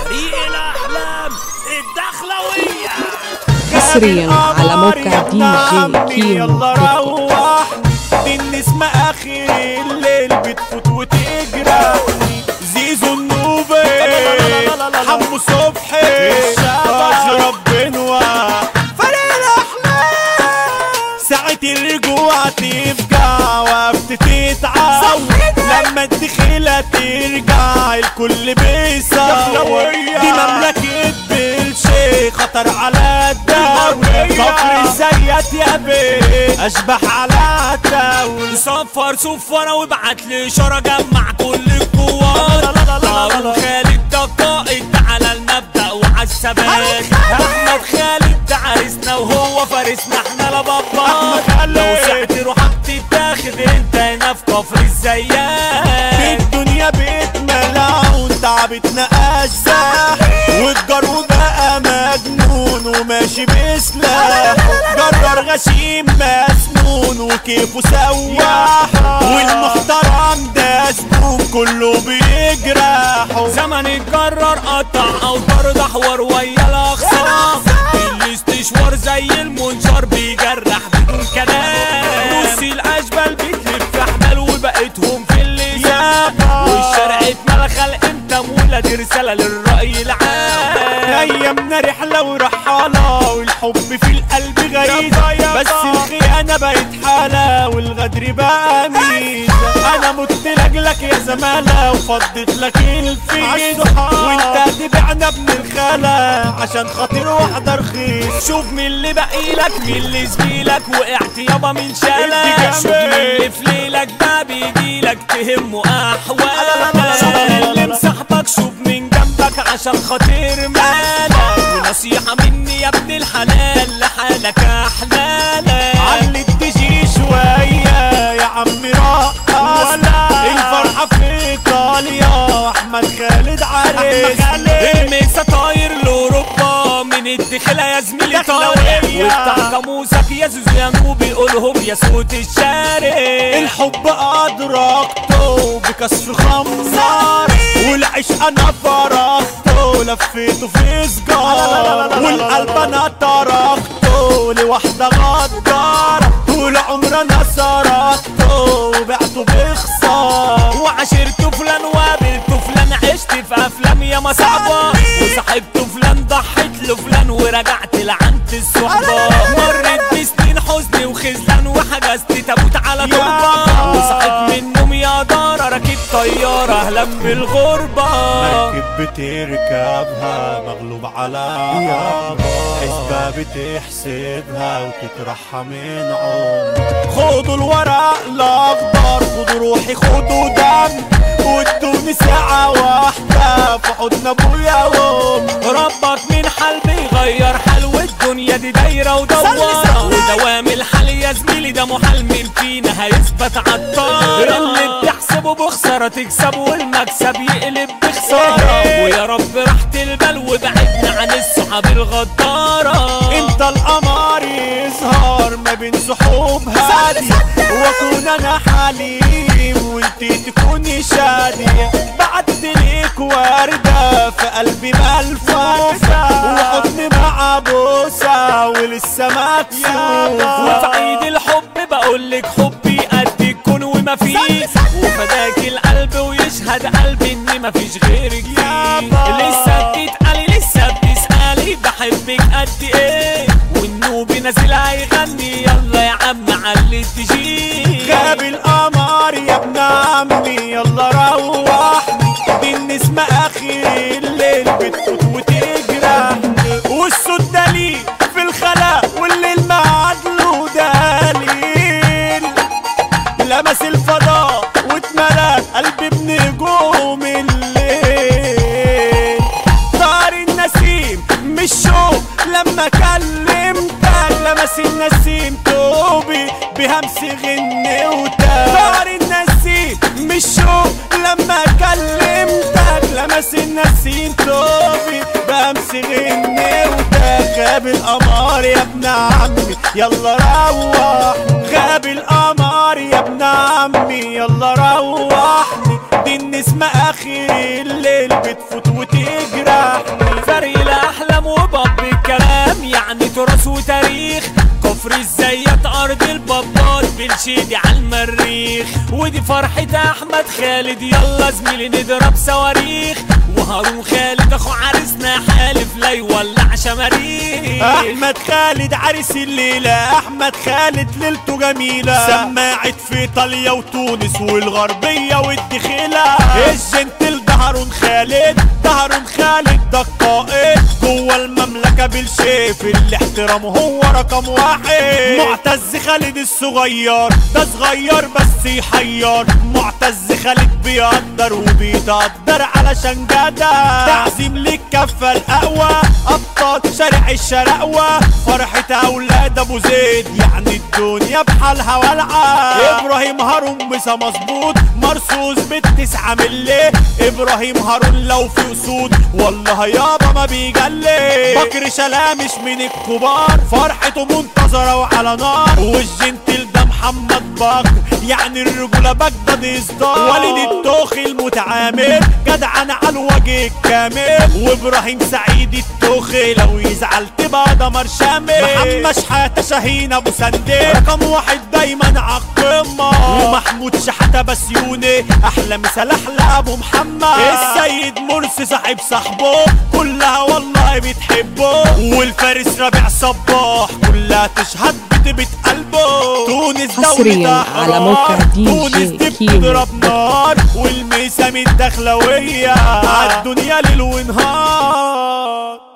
طريق الاحلام الدخلويه حصريا على موقع دي جي كيمو يلا روح دي النسمة اخر الليل بتفوت وتجرحني زيزو النوبي حمو صبحي اشرب بنوى فريق الاحلام ساعة الرجوع تفجع وقفت تتعب لما الدخيلة ترجع الكل بيصور دي مملكة بالشيء خطر على الدولة كفر الزيات يا بيه اشبح على الدولة صفر صفرة وابعت لي اشاره جمع كل القوات هارون خالد ده قائد على المبدأ وعلى الثبات احمد خالد ده عريسنا وهو فارسنا احنا لبابات خالد. لو سعت روحك تتاخد انت هنا في كفر الزيات الدنيا بيت ملعون تعبتنا أجزاء والجرو بقى مجنون وماشي بسلاح جرر غشيم مسنون وكيفه سواح والمحترم ده زبون كله بيجرحه زمن اتجرر قطع اوتار دحور ويا الاخصام الاستشوار زي المنشار بيجرح بدون كلام روسي الاشبال بتلف احمال وبقيتهم في اللسان والشارع اتملى خلق انت مولى دي رساله للراي العام ايامنا رحله ورحاله والحب في القلب غريزه بس الخيانه بقت حاله والغدر بقى ميزه انا مت لاجلك يا زماله وفضيت لك الفيزا وانت هتبيعنا ابن الخاله عشان خاطر واحده رخيص شوف مين اللي باقيلك مين اللي زميلك وقعت يابا من شالك انت شوف مين جنبي. اللي في ليلك ده بيجيلك تهمه احوالك شوف مين اللي مصاحبك شوف مين جنبك عشان خاطر مالك ونصيحة مني يا ابن الحلال لحالك احلالك علي تجي شوية يا عم رقص الفرحة في ايطاليا احمد خالد عريس الميكسة طاير لاوروبا من الدخلة يا زميلي طالع دخلوية. وافتح قاموسك يا زوزو يا نوبي قولهم يا صوت الشارع الحب أدركته بكسر خمار والعشق أنا فرقته لفيته في سجار والقلب أنا تركته لواحدة غدارة طول عمر أنا سرقته وبعته بخسارة وعشرت فلان وقابلت فلان عشت في افلام يا صعبة وصاحبت فلان ضحيت له فلان ورجعت لعنت الصحبة مرت بسنين حزن وخذلان وحجزت تابوت على تربة وصحيت من النوم يا دارة راكب طيارة اهلا بالغربة مركب بتركبها مغلوب على حسبة بتحسبها وتطرحها من عمر خدوا الورق الاخضر خدوا روحي خدوا دم وادوني ساعة واحدة في حضن ابويا وامي ربك من حال بيغير حال والدنيا دي دايرة ودوارة ودوام الحال يا زميلي ده محال من فينا هيثبت عالطارة اللي بتحسبه بخسارة تكسب والمكسب يقلب بخسارة ويا رب راحة البال وبعدنا عن الصحاب الغدارة انت القمر يظهر ما بين سحوب هادي واكون انا حليم وانت تكوني شادية بعت ليك وردة في قلبي ملفوفة وحضن مع بوسة ولسه مكسوف وفي عيد الحب بقولك حبي قد الكون وما فيه وفداك القلب ويشهد قلبي ان مفيش غيرك فيه لسه بتتقالي لسه بتسألي بحبك قد ايه والنوبي نازل هيغني يلا يا عم علي تجي غاب القمر يا ابن عمي يلا روحني دي النسمة اخر الليل بتفوت وتجرحني والصوت دليل في الخلا والليل معادله دليل لمس الفضاء واتملى قلبي بنجوم الليل طار النسيم مش شوق لما كلمتك لمس النسيم توبي بهمس غنوتك طار النسيم مش شوق لما كلمتك لمس النسيم توبي بهمس غنوتك غاب القمر يا ابن عمي يلا روح غاب القمر يا ابن عمي يلا روحني دي النسمة اخر الليل بتفوت وتجرح مرشدي على المريخ ودي فرحة احمد خالد يلا زميلي نضرب صواريخ وهارون خالد اخو عريسنا حالف لا يولع شماريخ احمد خالد عريس الليلة احمد خالد ليلته جميلة سماعت في ايطاليا وتونس والغربية والدخيلة الجنتل ده هارون خالد ده هارون خالد ده القائد جوه المملكة بالشيف الاحترام هو رقم واحد معتز خالد الصغير ده صغير بس يحير معتز خالد بيقدر وبيتقدر علشان جدع تعزيم للكفة الأقوى أبطال شارع الشرقوة فرحة أولاد أبو زيد يعني الدنيا بحالها والعة إبراهيم هارون بسا مظبوط مرصوص بالتسعة ملي إبراهيم هارون لو في أسود والله يابا ما بيجلي بكر شلامش من الكبار فرحته منتظرة وعلى نار والجنتل ده محمد بكر يعني الرجولة بجدد إصدار وليد التوخي المتعامل جدعان على الوجه الكامل وإبراهيم سعيد التوخي لو يزعل تبقى دمر شامل محمد شحاتة شاهين أبو سندي رقم واحد دايما عالقمة ومحمود شحاتة بسيوني أحلى مثال أحلى أبو محمد السيد مرسي صاحب صاحبه كلها والله بتحبه والفارس رابع صباح كلها تشهد بتبت قلبه تونس حصرياً دولة على موقع حرام. دي تونس جي دي كيمو. بتضرب نار والميسام الدخلوية عالدنيا ليل ونهار